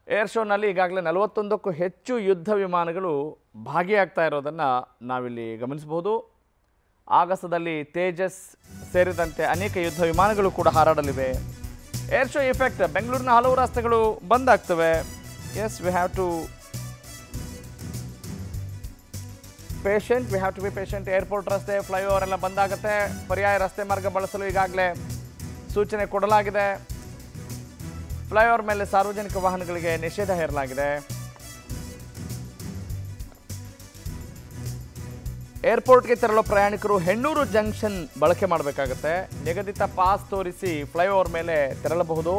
air ಶೋನಲ್ಲಿ ಈಗಾಗಲೇ ನಲವತ್ತೊಂದಕ್ಕೂ ಹೆಚ್ಚು ಯುದ್ಧ ವಿಮಾನಗಳು ಭಾಗಿಯಾಗ್ತಾ ಇರೋದನ್ನು ನಾವಿಲ್ಲಿ ಗಮನಿಸಬಹುದು ಆಗಸದಲ್ಲಿ ತೇಜಸ್ ಸೇರಿದಂತೆ ಅನೇಕ ಯುದ್ಧ ವಿಮಾನಗಳು ಕೂಡ ಹಾರಾಡಲಿವೆ ಏರ್ ಶೋ ಇಫೆಕ್ಟ್ ಬೆಂಗಳೂರಿನ ಹಲವು ರಸ್ತೆಗಳು ಬಂದ್ ಆಗ್ತವೆ yes we have to patient we have to be patient airport ರಸ್ತೆ ಫ್ಲೈಓವರ್ ಎಲ್ಲ ಬಂದಾಗುತ್ತೆ ಪರ್ಯಾಯ ರಸ್ತೆ ಮಾರ್ಗ ಬಳಸಲು ಈಗಾಗಲೇ ಸೂಚನೆ ಕೊಡಲಾಗಿದೆ ಫ್ಲೈಓವರ್ ಮೇಲೆ ಸಾರ್ವಜನಿಕ ವಾಹನಗಳಿಗೆ ನಿಷೇಧ ಹೇರಲಾಗಿದೆ ಏರ್ಪೋರ್ಟ್ಗೆ ತೆರಳೋ ಪ್ರಯಾಣಿಕರು ಹೆಣ್ಣೂರು ಜಂಕ್ಷನ್ ಬಳಕೆ ಮಾಡಬೇಕಾಗತ್ತೆ ನಿಗದಿತ ಪಾಸ್ ತೋರಿಸಿ ಫ್ಲೈಓವರ್ ಮೇಲೆ ತೆರಳಬಹುದು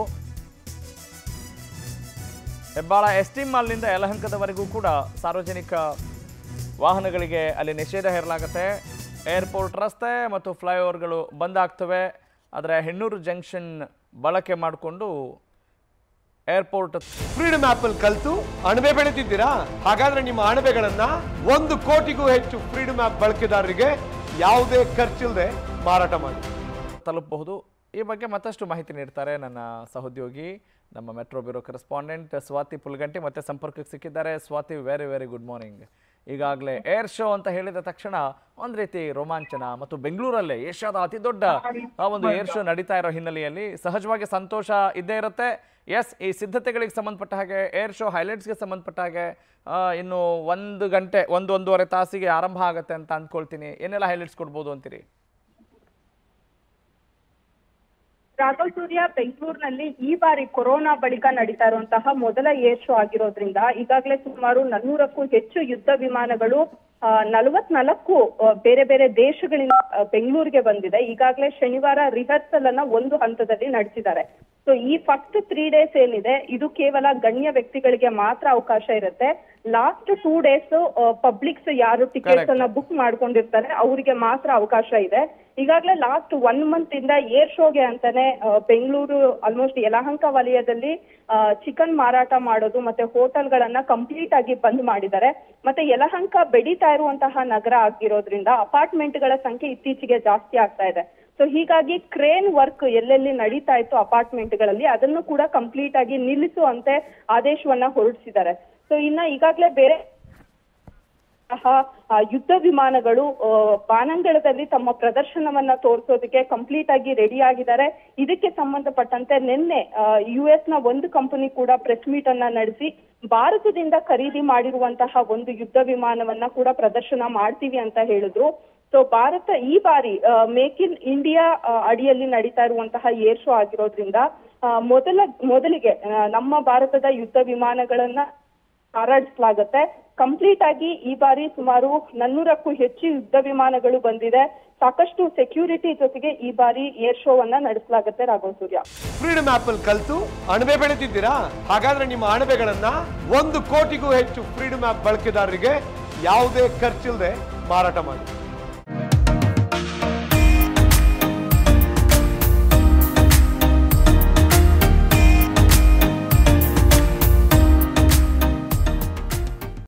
ಹೆಬ್ಬಾಳ ಎಸ್ ಟಿ ಮಾಲ್ನಿಂದ ಯಲಹಂಕದವರೆಗೂ ಕೂಡ ಸಾರ್ವಜನಿಕ ವಾಹನಗಳಿಗೆ ಅಲ್ಲಿ ನಿಷೇಧ ಹೇರಲಾಗುತ್ತೆ ಏರ್ಪೋರ್ಟ್ ರಸ್ತೆ ಮತ್ತು ಫ್ಲೈಓವರ್ಗಳು ಬಂದಾಗ್ತವೆ ಆದರೆ ಹೆಣ್ಣೂರು ಜಂಕ್ಷನ್ ಬಳಕೆ ಮಾಡಿಕೊಂಡು ಏರ್ಪೋರ್ಟ್ ಫ್ರೀಡಮ್ ಆಪ್ ಅಲ್ಲಿ ಕಲ್ತು ಅಣಬೆ ಬೆಳೆತಿದ್ದೀರಾ ಹಾಗಾದ್ರೆ ನಿಮ್ಮ ಅಣಬೆಗಳನ್ನ ಒಂದು ಕೋಟಿಗೂ ಹೆಚ್ಚು ಫ್ರೀಡಮ್ ಆಪ್ ಬಳಕೆದಾರರಿಗೆ ಯಾವುದೇ ಖರ್ಚಿಲ್ಲದೆ ಮಾರಾಟ ಮಾಡಿ ತಲುಪಬಹುದು ಈ ಬಗ್ಗೆ ಮತ್ತಷ್ಟು ಮಾಹಿತಿ ನೀಡ್ತಾರೆ ನನ್ನ ಸಹೋದ್ಯೋಗಿ ನಮ್ಮ metro bureau correspondent Swathi Pulganti ಮತ್ತೆ ಸಂಪರ್ಕಕ್ಕೆ ಸಿಕ್ಕಿದ್ದಾರೆ Swathi very very good morning ಈಗಾಗಲೇ ಏರ್ ಶೋ ಅಂತ ಹೇಳಿದ ತಕ್ಷಣ ಒಂದ್ ರೀತಿ ರೋಮಾಂಚನ ಮತ್ತು ಬೆಂಗಳೂರಲ್ಲೇ ಏಷ್ಯಾದ ಅತಿ ದೊಡ್ಡ ಆ ಒಂದು ಏರ್ ಶೋ ನಡೀತಾ ಇರೋ ಹಿನ್ನೆಲೆಯಲ್ಲಿ ಸಹಜವಾಗಿ ಸಂತೋಷ ಇದ್ದೇ ಇರುತ್ತೆ ಎಸ್ ಈ ಸಿದ್ಧತೆಗಳಿಗೆ ಸಂಬಂಧಪಟ್ಟ ಹಾಗೆ ಏರ್ ಶೋ ಹೈಲೈಟ್ಸ್ಗೆ ಸಂಬಂಧಪಟ್ಟ ಹಾಗೆ ಆ, ಇನ್ನು ಒಂದು ಗಂಟೆ ಒಂದು ಒಂದೂವರೆ ತಾಸಿಗೆ ಆರಂಭ ಆಗುತ್ತೆ ಅಂತ ಅಂದ್ಕೊಳ್ತೀನಿ ಏನೆಲ್ಲ ಹೈಲೈಟ್ಸ್ ಕೊಡ್ಬೋದು ಅಂತೀರಿ ರಾಘವ್ ಸೂರ್ಯ ಬೆಂಗಳೂರಿನಲ್ಲಿ ಈ ಬಾರಿ ಕೊರೋನಾ ಬಳಿಕ ನಡೀತಾ ಇರುವಂತಹ ಮೊದಲ ಏರ್ ಶೋ ಆಗಿರೋದ್ರಿಂದ ಈಗಾಗಲೇ ಸುಮಾರು ನಾನ್ನೂರಕ್ಕೂ ಹೆಚ್ಚು ಯುದ್ಧ ವಿಮಾನಗಳು ನಲವತ್ನಾಲ್ಕು ಬೇರೆ ಬೇರೆ ದೇಶಗಳಿಂದ ಆ, ಬೆಂಗಳೂರಿಗೆ ಬಂದಿದೆ ಈಗಾಗಲೇ ಶನಿವಾರ ರಿಹರ್ಸಲ್ ಅನ್ನ ಒಂದು ಹಂತದಲ್ಲಿ ನಡೆಸಿದ್ದಾರೆ ಸೊ ಈ ಫಸ್ಟ್ ತ್ರೀ ಡೇಸ್ ಏನಿದೆ ಇದು ಕೇವಲ ಗಣ್ಯ ವ್ಯಕ್ತಿಗಳಿಗೆ ಮಾತ್ರ ಅವಕಾಶ ಇರುತ್ತೆ ಲಾಸ್ಟ್ ಟೂ ಡೇಸ್ ಪಬ್ಲಿಕ್ಸ್ ಯಾರು ಟಿಕೆಟ್ಸ್ ಅನ್ನ ಬುಕ್ ಮಾಡ್ಕೊಂಡಿರ್ತಾರೆ ಅವರಿಗೆ ಮಾತ್ರ ಅವಕಾಶ ಇದೆ ಈಗಾಗಲೇ ಲಾಸ್ಟ್ ಒನ್ ಮಂತ್ ಇಂದ ಏರ್ ಶೋಗೆ ಅಂತಾನೆ ಆ, ಬೆಂಗಳೂರು ಆಲ್ಮೋಸ್ಟ್ ಯಲಹಂಕ ವಲಯದಲ್ಲಿ ಚಿಕನ್ ಮಾರಾಟ ಮಾಡೋದು ಮತ್ತೆ ಹೋಟೆಲ್ಗಳನ್ನ ಕಂಪ್ಲೀಟ್ ಆಗಿ ಬಂದ್ ಮಾಡಿದ್ದಾರೆ ಮತ್ತೆ ಯಲಹಂಕ ಬೆಳೀತಾ ಇರುವಂತಹ ನಗರ ಆಗಿರೋದ್ರಿಂದ ಅಪಾರ್ಟ್ಮೆಂಟ್ಗಳ ಸಂಖ್ಯೆ ಇತ್ತೀಚೆಗೆ ಜಾಸ್ತಿ ಆಗ್ತಾ ಇದೆ ಸೊ ಹೀಗಾಗಿ ಕ್ರೇನ್ ವರ್ಕ್ ಎಲ್ಲೆಲ್ಲಿ ನಡೀತಾ ಇತ್ತು ಅಪಾರ್ಟ್ಮೆಂಟ್ಗಳಲ್ಲಿ ಅದನ್ನು ಕೂಡ ಕಂಪ್ಲೀಟ್ ಆಗಿ ನಿಲ್ಲಿಸುವಂತೆ ಆದೇಶವನ್ನ ಹೊರಡಿಸಿದ್ದಾರೆ ಸೊ ಇನ್ನ ಈಗಾಗಲೇ ಬೇರೆ ಸಹ ಆ, ಯುದ್ಧ ವಿಮಾನಗಳು ಆ, ಬಾನಂಗಳದಲ್ಲಿ ತಮ್ಮ ಪ್ರದರ್ಶನವನ್ನ ತೋರಿಸೋದಕ್ಕೆ ಕಂಪ್ಲೀಟ್ ಆಗಿ ರೆಡಿ ಆಗಿದ್ದಾರೆ ಇದಕ್ಕೆ ಸಂಬಂಧಪಟ್ಟಂತೆ ನಿನ್ನೆ ಯು ಎಸ್ ನ ಒಂದು ಕಂಪನಿ ಕೂಡ ಪ್ರೆಸ್ ಮೀಟ್ ಅನ್ನ ನಡೆಸಿ ಭಾರತದಿಂದ ಖರೀದಿ ಮಾಡಿರುವಂತಹ ಒಂದು ಯುದ್ಧ ವಿಮಾನವನ್ನ ಕೂಡ ಪ್ರದರ್ಶನ ಮಾಡ್ತೀವಿ ಅಂತ ಹೇಳಿದ್ರು ಸೊ ಭಾರತ ಈ ಬಾರಿ ಮೇಕ್ ಇನ್ ಇಂಡಿಯಾ ಅಡಿಯಲ್ಲಿ ನಡೀತಾ ಇರುವಂತಹ ಏರ್ ಶೋ ಆಗಿರೋದ್ರಿಂದ ಆ, ಮೊದಲ ಮೊದಲಿಗೆ ಆ, ನಮ್ಮ ಭಾರತದ ಯುದ್ಧ ವಿಮಾನಗಳನ್ನ ಹಾರಾಡಿಸಲಾಗುತ್ತೆ ಕಂಪ್ಲೀಟ್ ಆಗಿ ಈ ಬಾರಿ ಸುಮಾರು ನಾನ್ನೂರಕ್ಕೂ ಹೆಚ್ಚು ಯುದ್ಧ ವಿಮಾನಗಳು ಬಂದಿದೆ ಸಾಕಷ್ಟು ಸೆಕ್ಯೂರಿಟಿ ಜೊತೆಗೆ ಈ ಬಾರಿ ಏರ್ ಶೋ ವನ್ನ ನಡೆಸಲಾಗುತ್ತೆ ರಾಘವ್ ಸೂರ್ಯ ಫ್ರೀಡಮ್ ಆಪ್ ಅಲ್ಲಿ ಕಲ್ತು ಅಣಬೆ ಬೆಳೆತಿದ್ದೀರಾ ಹಾಗಾದ್ರೆ ನಿಮ್ಮ ಅಣಬೆಗಳನ್ನ ಒಂದು ಕೋಟಿಗೂ ಹೆಚ್ಚು ಫ್ರೀಡಮ್ ಆಪ್ ಬಳಕೆದಾರರಿಗೆ ಯಾವುದೇ ಖರ್ಚಿಲ್ಲದೆ ಮಾರಾಟ ಮಾಡಿ